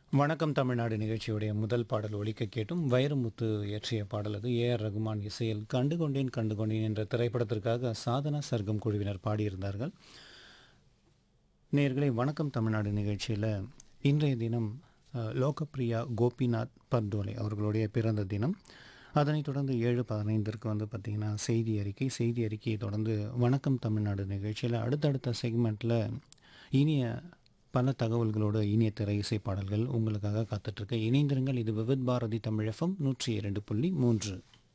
வணக்கம் தமிழ்நாடு நிகழ்ச்சியுடைய முதல் பாடல் ஒலிக்க கேட்டும் வைரமுத்து இயற்றிய பாடல் அது ஏஆர் ரகுமான் இசையில் கண்டு கொண்டேன் கண்டு கொண்டேன் என்ற திரைப்படத்திற்காக சாதனா சர்க்கம் குழுவினர் பாடியிருந்தார்கள் நேர்களை வணக்கம் தமிழ்நாடு நிகழ்ச்சியில் இன்றைய தினம் அஹ், லோகப்பிரியா கோபிநாத் பர்தோலே அவர்களுடைய பிறந்த தினம் அதனைத் தொடர்ந்து ஏழு பதினைந்திற்கு வந்து பார்த்திங்கன்னா செய்தி அறிக்கை செய்தி அறிக்கையை தொடர்ந்து வணக்கம் தமிழ்நாடு நிகழ்ச்சியில் அடுத்தடுத்த செக்மெண்ட்டில் இனிய பல தகவல்களோடு இனிய திரை இசை பாடல்கள் உங்களுக்காக காத்துட்ருக்கு இணைந்திருங்கள் இது விவித் பாரதி தமிழ் எஃப்எம் நூற்றி இரண்டு புள்ளி மூன்று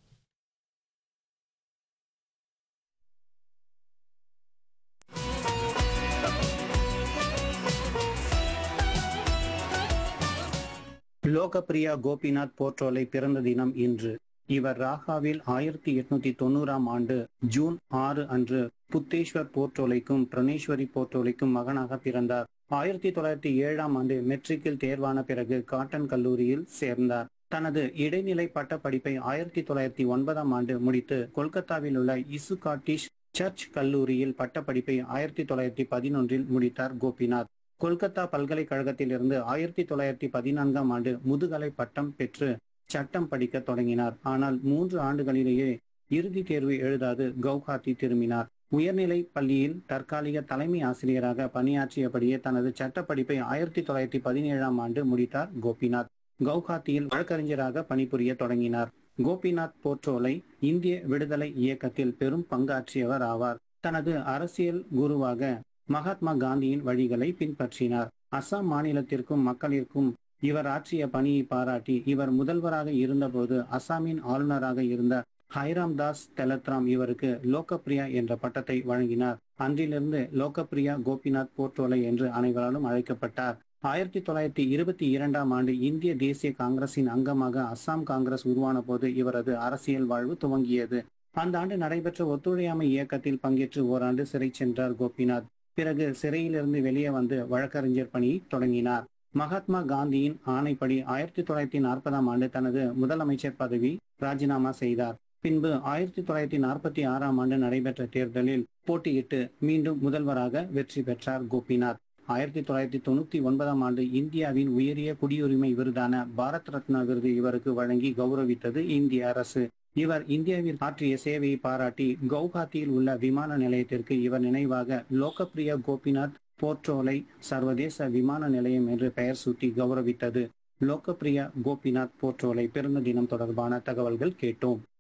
லோகப்பிரியா கோபிநாத் போற்றோலை பிறந்த தினம் இன்று இவர் ராகாவில் ஆயிரத்தி எட்நூத்தி தொண்ணூறாம் ஆண்டு ஜூன் ஆறு அன்று புத்தேஸ்வர் போற்றோலைக்கும் பிரணேஸ்வரி போற்றோலைக்கும் மகனாக பிறந்தார் ஆயிரத்தி தொள்ளாயிரத்தி ஏழாம் ஆண்டு மெட்ரிக்கில் தேர்வான பிறகு காட்டன் கல்லூரியில் சேர்ந்தார் தனது இடைநிலை பட்ட படிப்பை ஆயிரத்தி தொள்ளாயிரத்தி ஒன்பதாம் ஆண்டு முடித்து கொல்கத்தாவில் உள்ள இசு காட்டிஷ் சர்ச் கல்லூரியில் பட்டப்படிப்பை ஆயிரத்தி தொள்ளாயிரத்தி பதினொன்றில் முடித்தார் கோபிநாத் கொல்கத்தா பல்கலைக்கழகத்திலிருந்து ஆயிரத்தி தொள்ளாயிரத்தி பதினான்காம் ஆண்டு முதுகலை பட்டம் பெற்று சட்டம் படிக்க தொடங்கினார் ஆனால் மூன்று ஆண்டுகளிலேயே இறுதி தேர்வு எழுதாது கவுஹாத்தி திரும்பினார் உயர்நிலை பள்ளியில் தற்காலிக தலைமை ஆசிரியராக பணியாற்றியபடியே தனது சட்ட படிப்பை ஆயிரத்தி தொள்ளாயிரத்தி பதினேழாம் ஆண்டு முடித்தார் கோபிநாத் கவுஹாத்தியில் வழக்கறிஞராக பணிபுரிய தொடங்கினார் கோபிநாத் போற்றோலை இந்திய விடுதலை இயக்கத்தில் பெரும் பங்காற்றியவர் ஆவார் தனது அரசியல் குருவாக மகாத்மா காந்தியின் வழிகளை பின்பற்றினார் அஸ்ஸாம் மாநிலத்திற்கும் மக்களிற்கும் இவர் ஆற்றிய பணியை பாராட்டி இவர் முதல்வராக இருந்தபோது அஸ்ஸாமின் ஆளுநராக இருந்த ஹைராம் தாஸ் தெலத்ராம் இவருக்கு லோகப்பிரியா என்ற பட்டத்தை வழங்கினார் அன்றிலிருந்து லோகப்பிரியா கோபிநாத் போர்ட்டோலை என்று அனைவராலும் அழைக்கப்பட்டார் ஆயிரத்தி தொள்ளாயிரத்தி இருபத்தி இரண்டாம் ஆண்டு இந்திய தேசிய காங்கிரசின் அங்கமாக அஸ்ஸாம் காங்கிரஸ் உருவான போது இவரது அரசியல் வாழ்வு துவங்கியது அந்த ஆண்டு நடைபெற்ற ஒத்துழையாமை இயக்கத்தில் பங்கேற்று ஓராண்டு சிறை சென்றார் கோபிநாத் பிறகு சிறையிலிருந்து வெளியே வந்து வழக்கறிஞர் பணியை தொடங்கினார் மகாத்மா காந்தியின் ஆணைப்படி ஆயிரத்தி தொள்ளாயிரத்தி நாற்பதாம் ஆண்டு தனது முதலமைச்சர் பதவி ராஜினாமா செய்தார் பின்பு ஆயிரத்தி தொள்ளாயிரத்தி நாற்பத்தி ஆறாம் ஆண்டு நடைபெற்ற தேர்தலில் போட்டியிட்டு மீண்டும் முதல்வராக வெற்றி பெற்றார் கோபிநாத் ஆயிரத்தி தொள்ளாயிரத்தி தொண்ணூத்தி ஒன்பதாம் ஆண்டு இந்தியாவின் உயரிய குடியுரிமை விருதான பாரத் ரத்னா விருது இவருக்கு வழங்கி கௌரவித்தது இந்திய அரசு இவர் இந்தியாவில் ஆற்றிய சேவையை பாராட்டி கவுஹாத்தியில் உள்ள விமான நிலையத்திற்கு இவர் நினைவாக லோகப்பிரியா கோபிநாத் போர்ட்ரோலை சர்வதேச விமான நிலையம் என்று பெயர் சூட்டி கௌரவித்தது லோகப்பிரியா கோபிநாத் போர்ட்ரோலை பிறந்த தினம் தொடர்பான தகவல்கள் கேட்டோம்